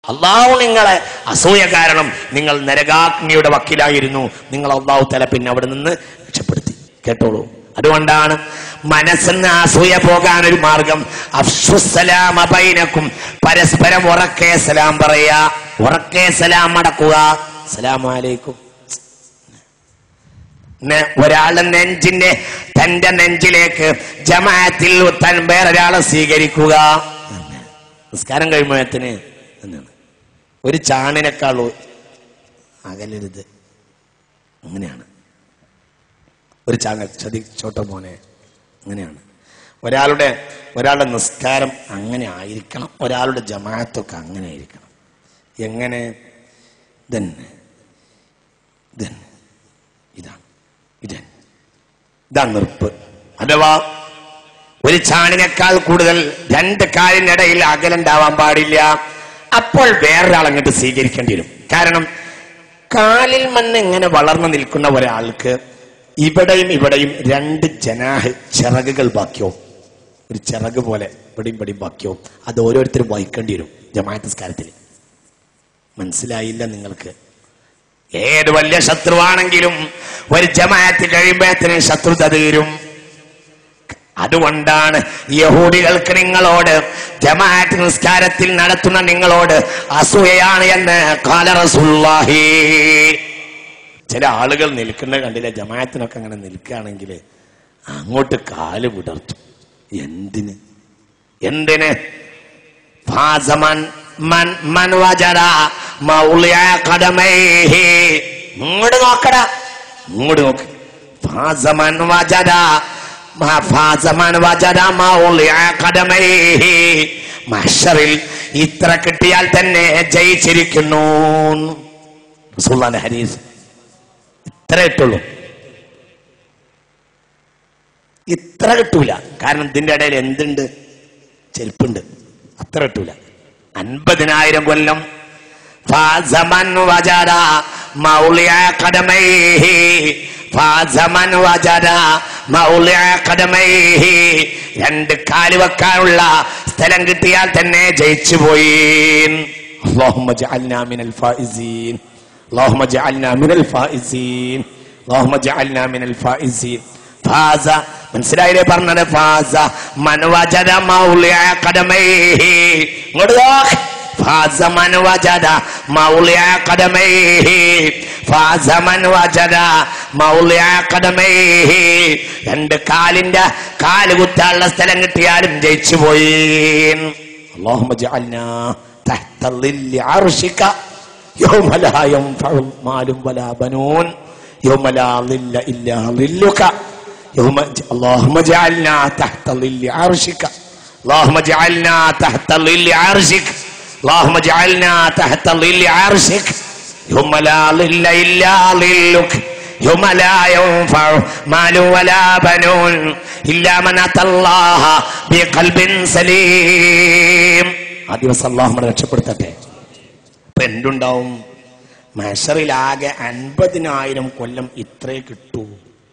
അള്ളാഹു നിങ്ങളെ അസൂയ കാരണം നിങ്ങൾ നരകാഗ്നിയുടെ വക്കിലായിരുന്നു നിങ്ങൾ അള്ളാഹു തല പിന്നെ അവിടെ നിന്ന് രക്ഷപ്പെടുത്തി കേട്ടോളൂ അതുകൊണ്ടാണ് മനസ്സിന്ന് അസൂയ പോകാൻ ഒരു മാർഗം അഫ്സുസലാമ ബൈനക്കും പരസ്പരം ഉറക്കെ സലാം പറയാ ഉറക്കെ സലാം അടക്കുക സലാമലൈക്കും നെ- ഒരാളുടെ നെഞ്ചിന്റെ തന്റെ നെഞ്ചിലേക്ക് ജമാഅത്തിൽ തൻ വേറൊരാളെ സ്വീകരിക്കുക നിസ്കാരം കഴിയുമ്പോഴത്തിന് എന്നാണ് ഒരു ചാണിനേക്കാൾ അകലരുത് അങ്ങനെയാണ് ഒരു ചാങ്ങ ചതി ചോട്ട മോനെ അങ്ങനെയാണ് ഒരാളുടെ ഒരാളുടെ നിസ്കാരം അങ്ങനെ ആയിരിക്കണം ഒരാളുടെ ജമാഅത്തൊക്കെ അങ്ങനെ ആയിരിക്കണം എങ്ങനെ ഇതന്നെ ഇതന്നെ ഇതാണ് ഇതന്നെ ഇതാണ് നിർപ്പ് അഥവാ ഒരു ചാണിനേക്കാൾ കൂടുതൽ രണ്ട് കാലിനിടയിൽ അകലുണ്ടാവാൻ പാടില്ല അപ്പോൾ വേറൊരാൾ അങ്ങോട്ട് സ്വീകരിക്കേണ്ടി വരും കാരണം കാലിൽ മണ്ണ് ഇങ്ങനെ വളർന്നു നിൽക്കുന്ന ഒരാൾക്ക് ഇവിടെയും ഇവിടെയും രണ്ട് ജനാഹ് ചിറകുകൾ ബാക്കിയാവും ഒരു ചിറക് പോലെ ഇവിടെയും ഇവിടെയും ബാക്കിയാവും അത് ഓരോരുത്തരും വഹിക്കേണ്ടി വരും ജമാഅത്ത് സ്കാരത്തിൽ മനസ്സിലായില്ല നിങ്ങൾക്ക് ഏത് വലിയ ശത്രുവാണെങ്കിലും ഒരു ജമാഅത്ത് കഴിയുമ്പോഴത്തിന് ശത്രുത തീരും അതുകൊണ്ടാണ് യഹൂദികൾക്ക് നിങ്ങളോട് ജമാഅത്ത് നിസ്കാരത്തിൽ നടത്തുന്ന നിങ്ങളോട് അസൂയയാണ് എന്ന് കാല റസൂലുള്ളാഹി ചില ആളുകൾ നിൽക്കുന്ന കണ്ടില്ല ജമാഅത്തിനൊക്കെ അങ്ങനെ നിൽക്കുകയാണെങ്കിൽ അങ്ങോട്ട് കാല് വിടർത്തും എന്തിന് എന്തിന് ഫാസമൻ മൻ മൻ വജറ മൗളിയ ഖദമൈഹി ഇങ്ങോട്ട് നോക്കടാ ഇങ്ങോട്ട് നോക്ക് ഫാസമൻ വജറ മ- ഫാസമൻ വജറ മൗളിയ ഖദമൈഹി മഹ്ശറിൽ ഇത്ര കിട്ടിയാൽ തന്നെ ജയിച്ചിരിക്കുന്നു റസൂലുള്ളാഹിന്റെ ഹദീസ് ഇത്ര ഇട്ടുള്ളൂ ഇത്ര കിട്ടൂല കാരണം ഇതിന്റെ ഇടയിൽ എന്തുണ്ട് ചെരുപ്പുണ്ട് അത്ര കിട്ടൂല അൻപതിനായിരം കൊല്ലം ഫാസമൻ വജര മൗലിയ കടമൈഹി ഫാസമൻ വജര മൗലിയ കടമൈഹി രണ്ട് കാല് വെക്കാനുള്ള സ്ഥലം കിട്ടിയാൽ തന്നെ ജയിച്ചു പോയി اللهم اجعلنا من الفائزين اللهم اجعلنا من الفائزين اللهم اجعلنا من الفائزين ഫാസ മനസ്സിലായില്ലേ പറഞ്ഞത് ഫാസ മനവജര മൗലിയ കടമൈഹി ഇങ്ങോട്ട് നോക്ക് ഫാസ മനവജര മൗലിയ കടമൈഹി ഫാസ മനവജര മൗലിയ കടമൈഹി രണ്ട് കാലിന്റെ കാല് കുത്താനുള്ള സ്ഥലം കിട്ടിയാലും ജയിച്ചു പോയി اللهم اجعلنا تحت ظل عرشك يوم لا ينفع مال ولا بنون يوم لا ظل إلا ظلك يوم اللهم اجعلنا تحت ظل عرشك اللهم اجعلنا تحت ظل عرشك اللهم اجعلنا تحت ظل عرشك يوم لا ظل إلا ظلك يوم لا ينفع مال ولا بنون إلا من أتى الله بقلب سليم ആ ദിവസം അള്ളാഹു നമ്മളെ രക്ഷപ്പെടുത്തട്ടെ അപ്പൊ എന്തുണ്ടാവും മഷറിലാകെ അൻപതിനായിരം കൊല്ലം ഇത്രേ കിട്ടൂ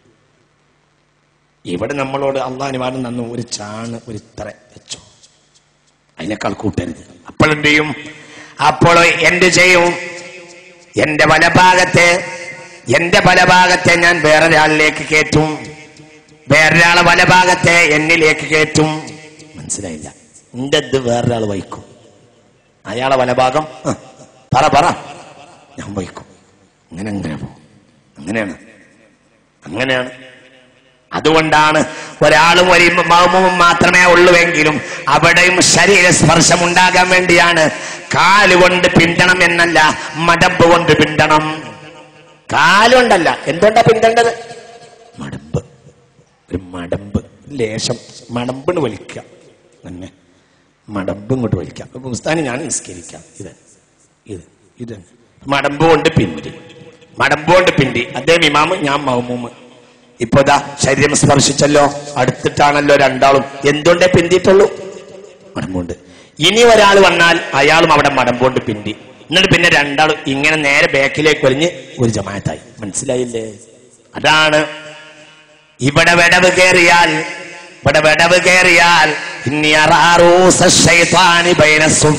ഇവിടെ നമ്മളോട് അള്ളാഹ് നിവാരണം തന്നു ഒരു ചാണ് ഒരു ഇത്ര വെച്ചോ അതിനേക്കാൾ കൂട്ടരുത് അപ്പോഴെന്ത് ചെയ്യും അപ്പോൾ എന്ത് ചെയ്യും എന്റെ വലഭാഗത്തെ എന്റെ വലഭാഗത്തെ ഞാൻ വേറൊരാളിലേക്ക് കയറ്റും വേറൊരാളെ വലഭാഗത്തെ എന്നിലേക്ക് കയറ്റും മനസ്സിലായില്ല എന്റെ ഇത് വേറൊരാൾ വഹിക്കും അയാളെ വലഭാഗം ആ, പറ പറ ഞാൻ വഹിക്കും അങ്ങനെ അങ്ങനെ പോകും അങ്ങനെയാണ് അങ്ങനെയാണ് അതുകൊണ്ടാണ് ഒരാളും ഒരു മൗമും മാത്രമേ ഉള്ളുവെങ്കിലും അവിടെയും ശരീര സ്പർശം ഉണ്ടാകാൻ വേണ്ടിയാണ് കാലുകൊണ്ട് പിണ്ടണം എന്നല്ല മടമ്പ് കൊണ്ട് പിണ്ടണം കാലുകൊണ്ടല്ല എന്തുകൊണ്ടാ പിണ്ടേണ്ടത് മടമ്പ് ഒരു മടമ്പ് ലേശം മടമ്പിന് വലിക്കുക തന്നെ മടമ്പ് ഇങ്ങോട്ട് വലിക്കാം അപ്പൊ പുസ്താനി ഞാൻ നിസ്കരിക്കാം ഇത് ഇത് ഇത് മടമ്പ് കൊണ്ട് പിന്തി മടമ്പ് കൊണ്ട് പിന്തി അദ്ദേഹം ഇമാമ് ഞാൻ മൗമൂമ് ഇപ്പൊ ദാ ശരീരം സ്പർശിച്ചല്ലോ അടുത്തിട്ടാണല്ലോ രണ്ടാളും എന്തുകൊണ്ടേ പിന്തിയിട്ടുള്ളൂ മടമ്പുണ്ട് ഇനി ഒരാൾ വന്നാൽ അയാളും അവിടെ മടമ്പുകൊണ്ട് പിന്തി എന്നിട്ട് പിന്നെ രണ്ടാളും ഇങ്ങനെ നേരെ ബാക്കിലേക്ക് വലിഞ്ഞ് ഒരു ജമായത്തായി മനസ്സിലായില്ലേ അതാണ് ഇവിടെ വിടവ് കയറിയാൽ ഇവിടെ വിടവ് കയറിയാൽ ഇന്നി അറാ റൂസ ശൈത്താനി ബൈന സുഫൂഫ്.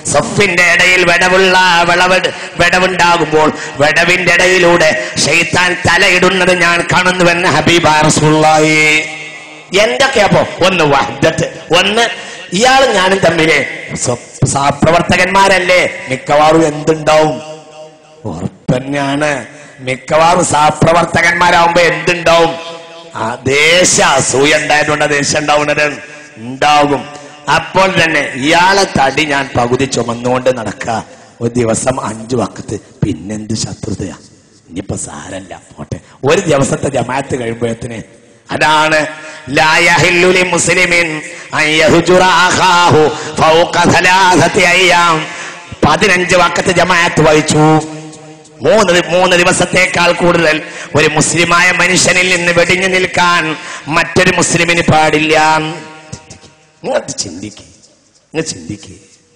സഫിന്റെ ഇടയിൽ വിടവുള്ള വിളവ് വിടവുണ്ടാകുമ്പോൾ വിടവിന്റെ ഇടയിലൂടെ ഷെയ്ത്താൻ തലയിടുന്നത് ഞാൻ കാണുന്നുവെന്ന് ഹബീബ റസൂലുള്ളാഹി എന്തൊക്കെയാപ്പോ ഒന്ന് വഹദത്ത് ഒന്ന് ഇയാളും ഞാനും തമ്മില് സ്വ- സഹപ്രവർത്തകന്മാരല്ലേ മിക്കവാറും എന്തുണ്ടാവും ഉറപ്പന്നെയാണ് മിക്കവാറും സഹപ്രവർത്തകന്മാരാവുമ്പോ എന്തുണ്ടാവും ആ ദേശ അസൂയ ഉണ്ടായതുകൊണ്ട് ദേശം ഉണ്ടാവുന്നത് ഉണ്ടാകും അപ്പോൾ തന്നെ ഇയാളെ തടി ഞാൻ പകുതി ചുമന്നുകൊണ്ട് നടക്ക ഒരു ദിവസം അഞ്ചു വക്കത്ത് പിന്നെന്ത് ശത്രുതയാ ഇനിയിപ്പോ സാരല്ല പോട്ടെ ഒരു ദിവസത്തെ ജമാഅത്ത് കഴിയുമ്പോഴത്തിന് അതാണ് ലാ യഹില്ലു ലി മുസ്ലിമിൻ അൻ യഹ്ജുറ അഖാഹു ഫൗക ഥലാഥത്തി അയ്യാം പതിനഞ്ച് വക്കത്ത് ജമാഅത്ത് വഹിച്ചു മൂന്ന് ദി- മൂന്ന് ദിവസത്തേക്കാൾ കൂടുതൽ ഒരു മുസ്ലിമായ മനുഷ്യനിൽ നിന്ന് വെടിഞ്ഞു നിൽക്കാൻ മറ്റൊരു മുസ്ലിമിന് പാടില്ല ഇങ്ങോട്ട് ചിന്തിക്ക് ഇങ്ങ് ചിന്തിക്ക്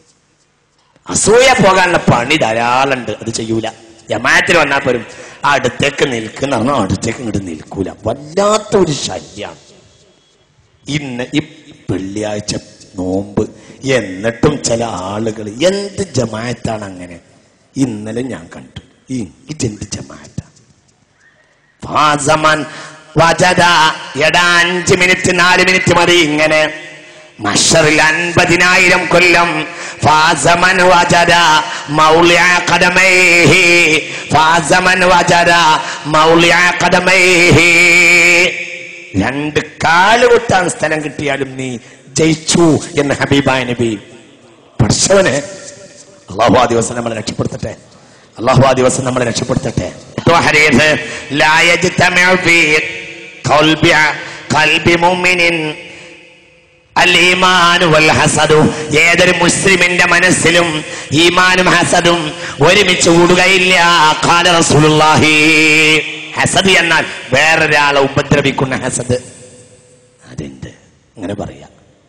അസൂയ പോകാനുള്ള പണി ധാരാളുണ്ട് അത് ചെയ്യൂല ജമാഅത്തിൽ വന്നാൽ പോലും ആ അടുത്തേക്ക് നിൽക്കുന്ന പറഞ്ഞാൽ അടുത്തേക്ക് ഇങ്ങോട്ട് നിൽക്കൂല വല്ലാത്ത ഒരു ശല്യാണ് ഇന്ന് ഈ വെള്ളിയാഴ്ച നോമ്പ് എന്നിട്ടും ചില ആളുകൾ എന്ത് ജമാഅത്താണ് അങ്ങനെ ഇന്നലെ ഞാൻ കണ്ടു ഈ ഇതെന്ത് ജമാഅത്ത ഫാസമൻ വജദ എടാ അഞ്ച് മിനിറ്റ് നാല് മിനിറ്റ് മതി ഇങ്ങനെ മഷറിൽ അൻപതിനായിരം കൊല്ലം ഫാസമൻ വജദ മൗലിയ കടമൈഹി ഫാസമൻ വജദ മൗലിയ കടമൈഹി രണ്ട് കാല് കുത്താൻ സ്ഥലം കിട്ടിയാലും നീ ജയിച്ചു എന്ന് ഹബീബായ നബി പഠിച്ചവന് അള്ളാഹു ആ ദിവസം നമ്മളെ രക്ഷപ്പെടുത്തട്ടെ അള്ളാഹു ആ ദിവസം നമ്മളെ രക്ഷപ്പെടുത്തട്ടെ ഇപ്പൊ ഹരീത് ലാ യജ്തമിഉ ഫീ ഖൽബി ഖൽബി മുഅ്മിനിൻ അൽ-ഈമാനു വൽ ഹസദു ഏതൊരു മുസ്ലിമിന്റെ മനസ്സിലും ഈമാനും ഹസദും ഒരുമിച്ച് കൂടുകയില്ല ഖാല റസൂലുള്ളാഹി ഹസദ് എന്നാൽ വേറൊരാളെ ഉപദ്രവിക്കുന്ന ഹസദ് അതെന്ത് അങ്ങനെ പറയാ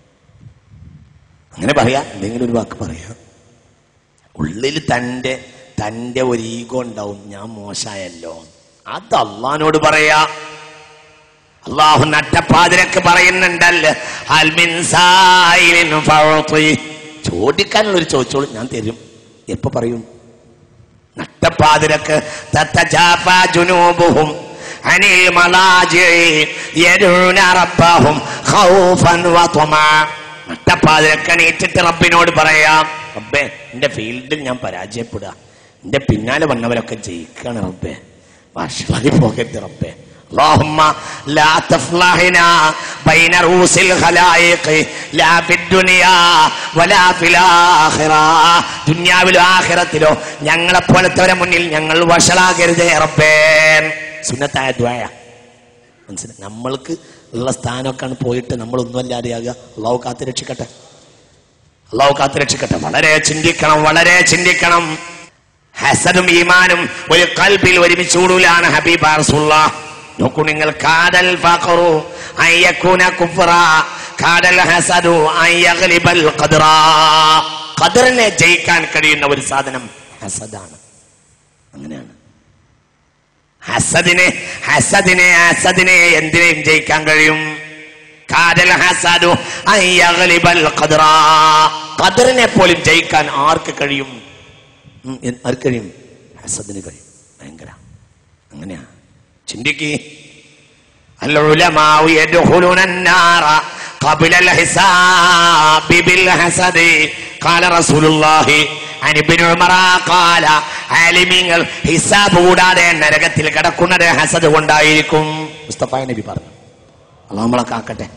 അങ്ങനെ പറയാ എന്തെങ്കിലും ഒരു വാക്ക് പറയാ ഉള്ളിൽ തന്റെ തന്റെ ഒരു ഈഗോ ഉണ്ടാവും ഞാൻ മോശമായല്ലോ അത് അള്ളഹാനോട് പറയാ അള്ളാഹു നട്ടപ്പാതിരക്ക് പറയുന്നുണ്ടല്ലോ ഹൽ മിൻ സായിലിൻ ഫഅതി. ചോദിക്കാനുള്ള ഒരു ചോദിച്ചോളൂ ഞാൻ തരും എപ്പോ പറയും നട്ടപ്പാതിരക്ക് തത്തജാഫാ ജുനൂബുഹും അനിൽ മലാജിഇ യദൂന റബ്ബഹും ഖൗഫൻ വതമാ നട്ടപ്പാതിരക്ക് എണീറ്റിട്ട് റബ്ബിനോട് പറയാം റബ്ബേ എന്റെ ഫീൽഡിൽ ഞാൻ പരാജയപ്പെടുക എന്റെ പിന്നാലെ വന്നവരൊക്കെ ജയിക്കാണ് റബ്ബേ വഷളായി പോകരുത് റബ്ബേ اللهم لا تفلحنا بين رؤوس الخلائق لا في الدنيا ولا في الآخرة ദുനിയാവിലോ ആഖിറത്തിലോ ഞങ്ങളെ പോലത്തവരെ മുന്നിൽ ഞങ്ങൾ വഷളാകരുതേ റബ്ബേ സുന്നത്തായ ദ്വായ മനസ്സിലായി നമ്മൾക്ക് ഉള്ള സ്ഥാനമൊക്കെയാണ് പോയിട്ട് നമ്മളൊന്നുമല്ലാതെയാകുക അള്ളാഹു കാത്ത് രക്ഷിക്കട്ടെ അള്ളാഹു കാത്ത് രക്ഷിക്കട്ടെ വളരെ ചിന്തിക്കണം വളരെ ചിന്തിക്കണം ഹസനും ഈമാനും ഒരു കൽബിൽ ഒരുമിച്ച് കൂടൂലാണ് ഹബീബ് റസൂലുള്ള നോക്കൂ നിങ്ങൾ കാദൽ ഫഖറു അൻ യകൂന കുഫ്റ കാദൽ ഹസദു അൻ യഗ്ലിബൽ ഖദ്റ ഖദറിനെ ജയിക്കാൻ കഴിയുന്ന ഒരു സാധനം ഹസദാണ് അങ്ങനെയാണ് ഹസദിനെ ഹസദിനെ ഹസദിനെ എന്തിനേയും ജയിക്കാൻ കഴിയും കാദൽ ഹസദു അൻ യഗ്ലിബൽ ഖദ്റ ഖദറിനെ പോലും ജയിക്കാൻ ആർക്ക് കഴിയും ഉം, എ- ആർക്ക് കഴിയും ഹസദിന് കഴിയും ഭയങ്കര അങ്ങനെയാ ചിന്തിക്ക് العلماء يدخلون النار قبل الحساب بالحسد قال رسول الله عن ابن عمر قال ആലിമീങ്ങൾ ഹിസാബ് കൂടാതെ നരകത്തിൽ കിടക്കുന്നത് ഹസദ് കൊണ്ടായിരിക്കും മുസ്തഫ നബി പറഞ്ഞു അള്ളാഹ് നമ്മളെ കാക്കട്ടെ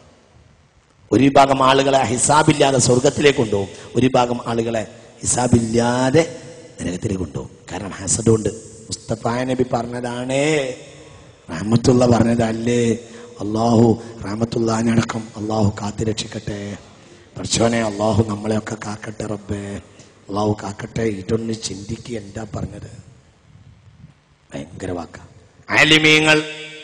ഒരു വിഭാഗം ആളുകളെ ഹിസാബില്ലാതെ സ്വർഗത്തിലേക്ക് കൊണ്ടുപോകും ഒരു വിഭാഗം ആളുകളെ ഹിസാബില്ലാതെ നരകത്തിലേക്ക് കൊണ്ടുപോകും കാരണം ഹസദ് കൊണ്ട് മുസ്തഫ നബി പറഞ്ഞതാണേ റഹമത്തുള്ള പറഞ്ഞതല്ലേ അള്ളാഹു റഹമത്തുള്ളാനടക്കം അള്ളാഹു കാത്തി രക്ഷിക്കട്ടെ പഠിച്ചോനെ അള്ളാഹു നമ്മളെയൊക്കെ കാക്കട്ടെ റബ്ബേ അള്ളാഹു കാക്കട്ടെ ഇതൊന്ന് ചിന്തിക്കുക എന്താ പറഞ്ഞത് ഭയങ്കര വാക്ക ആലിമീങ്ങൾ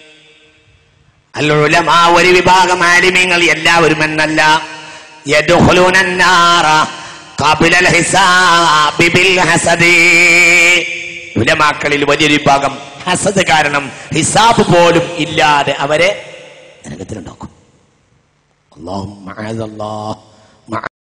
അല്ലുലമാ ഒരു വിഭാഗം ആലിമീങ്ങൾ എല്ലാവരും എന്നല്ല യദ്ഖുലൂന النار قبل الحساب بالحسد ഉലമാക്കളിൽ വലിയൊരു വിഭാഗം ഹസദ് കാരണം ഹിസാബ് പോലും ഇല്ലാതെ അവരെ നരകത്തിലുണ്ടാക്കും അള്ളാഹു